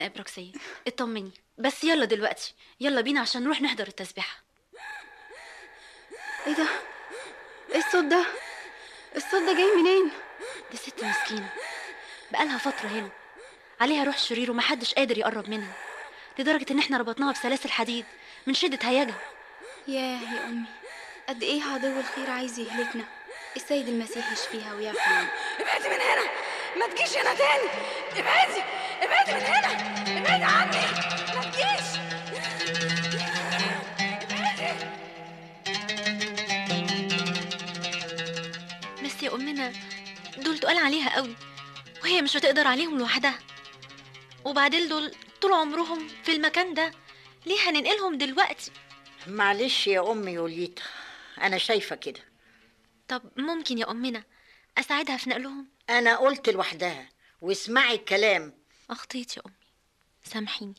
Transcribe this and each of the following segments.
بروكسية اطمني بس يلا دلوقتي يلا بينا عشان نروح نحضر التسبيحة ايه ده ايه الصوت ده الصوت ده جاي منين دي ست مسكينة بقالها فترة هنا عليها روح شرير ومحدش قادر يقرب منها لدرجة إن إحنا ربطناها بسلاسل حديد من شدة هيجها ياه يا امي قد ايه عدو الخير عايز يهلكنا السيد المسيح يشفيها ويعفو عنها ابعدي من هنا ما تجيش هنا تاني ابعدي ابعدي من هنا ابعدي عني ما تجيش بس يا أمنا دول تقال عليها قوي وهي مش هتقدر عليهم لوحدها وبعدين دول طول عمرهم في المكان ده ليه هننقلهم دلوقتي معلش يا أمي يوليتا أنا شايفة كده طب ممكن يا أمنا أساعدها في نقلهم أنا قلت لوحدها واسمعي الكلام أخطيت يا أمي سامحيني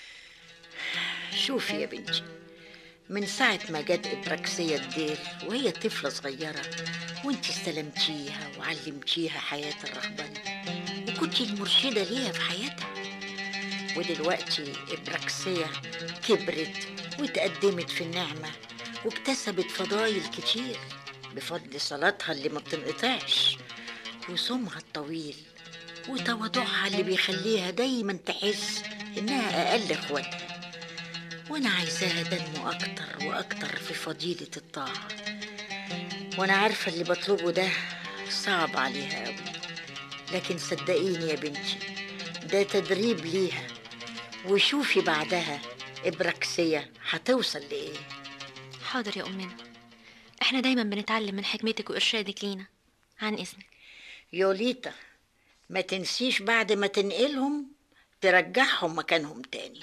شوفي يا بنتي من ساعة ما جت إبراكسية الدير وهي طفلة صغيرة وانت استلمتيها وعلمتيها حياة الرهبنة وكنتي المرشدة ليها في حياتها ودلوقتي إبراكسية كبرت وتقدمت في النعمة واكتسبت فضايل كتير بفضل صلاتها اللي ما بتنقطعش وصومها الطويل وتواضعها اللي بيخليها دايما تحس إنها أقل إخواتها وأنا عايزاها تنمو أكتر وأكتر في فضيلة الطاعة وأنا عارفة اللي بطلبه ده صعب عليها أوي لكن صدقيني يا بنتي ده تدريب ليها وشوفي بعدها إبراكسية هتوصل لإيه حاضر يا أمنا إحنا دايما بنتعلم من حكمتك وإرشادك لينا عن إذنك يوليتا ما تنسيش بعد ما تنقلهم ترجعهم مكانهم تاني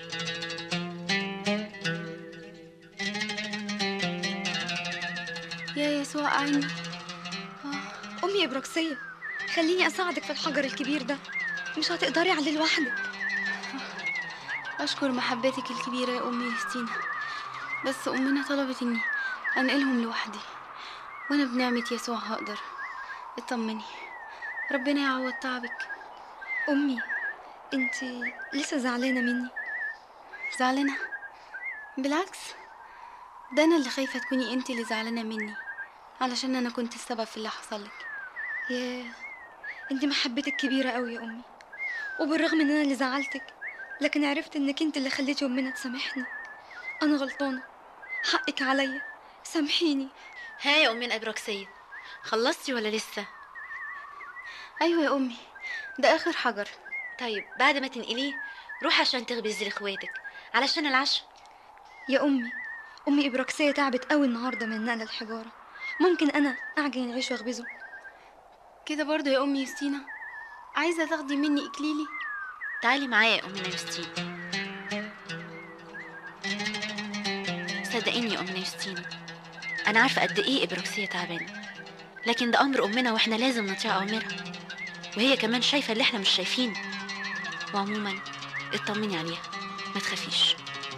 يا يسوع عيني أمي إبراكسية خليني أساعدك في الحجر الكبير ده مش هتقدري عليه لوحدك أشكر محبتك الكبيرة يا أمي يستينا بس أمنا طلبت إني أنقلهم لوحدي وأنا بنعمة يسوع هقدر اطمني ربنا يعوض تعبك أمي أنت لسه زعلانة مني زعلانة بالعكس ده أنا اللي خايفة تكوني أنت اللي زعلانة مني علشان أنا كنت السبب في اللي حصلك ياه أنت محبتك كبيرة قوي يا أمي وبالرغم إن أنا اللي زعلتك لكن عرفت إنك أنت اللي خليتي أمنا تسامحني أنا غلطانة حقك عليا سامحيني ها يا أمنا إبراكسية خلصتي ولا لسه؟ أيوة يا أمي ده آخر حجر طيب بعد ما تنقليه روح عشان تخبزي لاخواتك علشان العشاء يا أمي أمي إبراكسية تعبت قوي النهاردة من نقل الحجارة ممكن أنا أعجن العيش وأخبزه كده برضه يا أمي يستينا عايزة تاخدي مني إكليلي تعالي معايا يا أمنا يوستين صدقيني يا أمنا يوستينا أنا عارفة قد إيه إبراكسية تعبانة لكن ده أمر أمنا وإحنا لازم نطيع أوامرها وهي كمان شايفة اللي إحنا مش شايفينه وعموما اطمني عليها ما تخافيش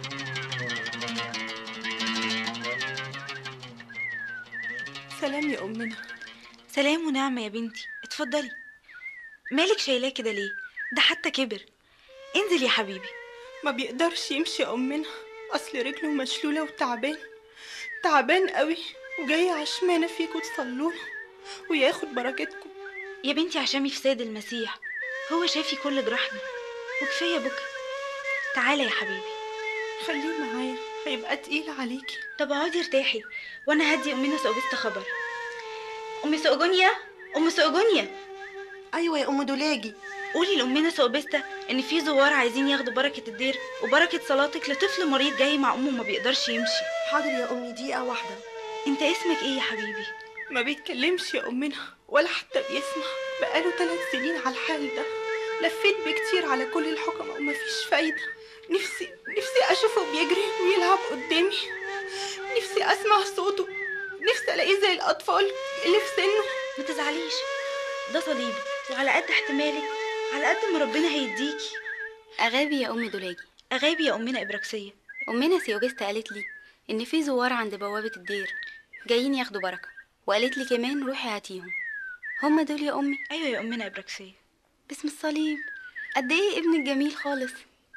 سلام يا أمنا سلام ونعمة يا بنتي اتفضلي مالك شايلاه كده ليه ده حتى كبر انزل يا حبيبي ما بيقدرش يمشي يا أمنا أصل رجله مشلولة وتعبان تعبان قوي وجاي عشمانة فيكوا تصلوله وياخد بركتكم يا بنتي عشان يفساد المسيح هو شافي كل جراحنا وكفاية بكى تعالى يا حبيبي خليه معايا هيبقى تقيل عليكي طب اقعدي ارتاحي وانا هدي امنا سؤبست خبر ام سؤجونيا ام سؤجونيا أيوة يا أم دولاجي قولي لأمنا سؤبستة إن في زوار عايزين ياخدوا بركة الدير وبركة صلاتك لطفل مريض جاي مع أمه ما بيقدرش يمشي حاضر يا أمي دقيقة واحدة أنت اسمك إيه يا حبيبي؟ ما بيتكلمش يا أمنا ولا حتى بيسمع بقاله ثلاث سنين على الحال ده لفيت بكتير على كل الحكماء ومفيش فايدة نفسي نفسي أشوفه بيجري ويلعب قدامي نفسي أسمع صوته نفسي ألاقيه زي الأطفال اللي في سنه ما تزعليش ده صليبي وعلى قد احتمالك على قد ما ربنا هيديكي أغابي يا أم دولاجي أغابي يا أمنا إبراكسية أمنا سيوجستا قالت لي إن في زوار عند بوابة الدير جايين ياخدوا بركة وقالت لي كمان روحي هاتيهم هما دول يا أمي أيوة يا أمنا إبراكسية باسم الصليب قد إيه ابنك جميل خالص